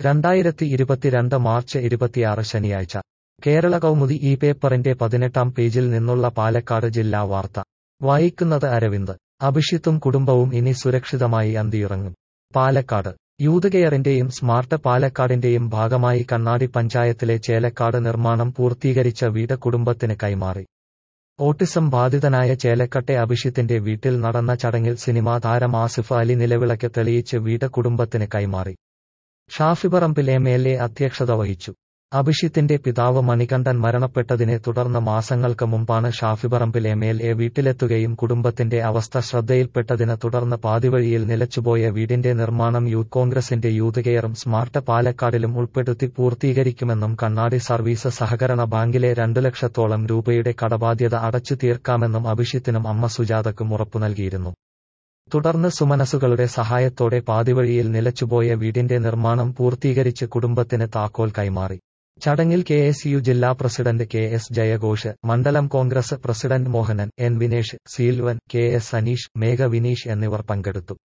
രണ്ടായിരത്തി ഇരുപത്തിരണ്ട് മാർച്ച് ഇരുപത്തിയാറ് ശനിയാഴ്ച കേരള കൗമുദി ഈ പേപ്പറിന്റെ പതിനെട്ടാം പേജിൽ നിന്നുള്ള പാലക്കാട് ജില്ലാ വാർത്ത വായിക്കുന്നത് അരവിന്ദ് അഭിഷിത്തും കുടുംബവും ഇനി സുരക്ഷിതമായി അന്തിയിറങ്ങും പാലക്കാട് യൂത്ത് കെയറിന്റെയും സ്മാർട്ട് പാലക്കാടിന്റെയും ഭാഗമായി കണ്ണാടി പഞ്ചായത്തിലെ ചേലക്കാട് നിർമ്മാണം പൂർത്തീകരിച്ച വീട് കുടുംബത്തിന് കൈമാറി ഓട്ടിസം ബാധിതനായ ചേലക്കട്ടെ അഭിഷിത്തിന്റെ വീട്ടിൽ നടന്ന ചടങ്ങിൽ സിനിമാ താരം ആസിഫ് അലി നിലവിളക്ക് തെളിയിച്ച് വീട് കുടുംബത്തിന് കൈമാറി ഷാഫിപറമ്പിൽ എം എൽ എ അധ്യക്ഷത വഹിച്ചു അഭിഷിത്തിന്റെ പിതാവ് മണികണ്ഠൻ മരണപ്പെട്ടതിനെ തുടർന്ന് മാസങ്ങൾക്ക് മുമ്പാണ് ഷാഫിപറമ്പിൽ എം എൽ എ വീട്ടിലെത്തുകയും കുടുംബത്തിന്റെ അവസ്ഥ ശ്രദ്ധയിൽപ്പെട്ടതിനെ തുടർന്ന് പാതിവഴിയിൽ നിലച്ചുപോയ വീടിന്റെ നിർമ്മാണം യൂത്ത് കോൺഗ്രസിന്റെ യൂത്ത് കെയറും സ്മാർട്ട് പാലക്കാടിലും ഉൾപ്പെടുത്തി പൂർത്തീകരിക്കുമെന്നും കണ്ണാടി സർവീസ് സഹകരണ ബാങ്കിലെ രണ്ടു ലക്ഷത്തോളം രൂപയുടെ കടബാധ്യത അടച്ചു തീർക്കാമെന്നും അഭിഷിത്തിനും അമ്മ സുജാതക്കും ഉറപ്പു നൽകിയിരുന്നു തുടർന്ന് സുമനസുകളുടെ സഹായത്തോടെ പാതിവഴിയിൽ നിലച്ചുപോയ വീടിന്റെ നിർമ്മാണം പൂർത്തീകരിച്ച് കുടുംബത്തിന് താക്കോൽ കൈമാറി ചടങ്ങിൽ കെ എസ് യു ജില്ലാ പ്രസിഡന്റ് കെ എസ് ജയഘോഷ് മണ്ഡലം Congress president Mohanan N Vinesh Selvan K S Aneesh Megha Vineesh എന്നിവർ പങ്കെടുത്തു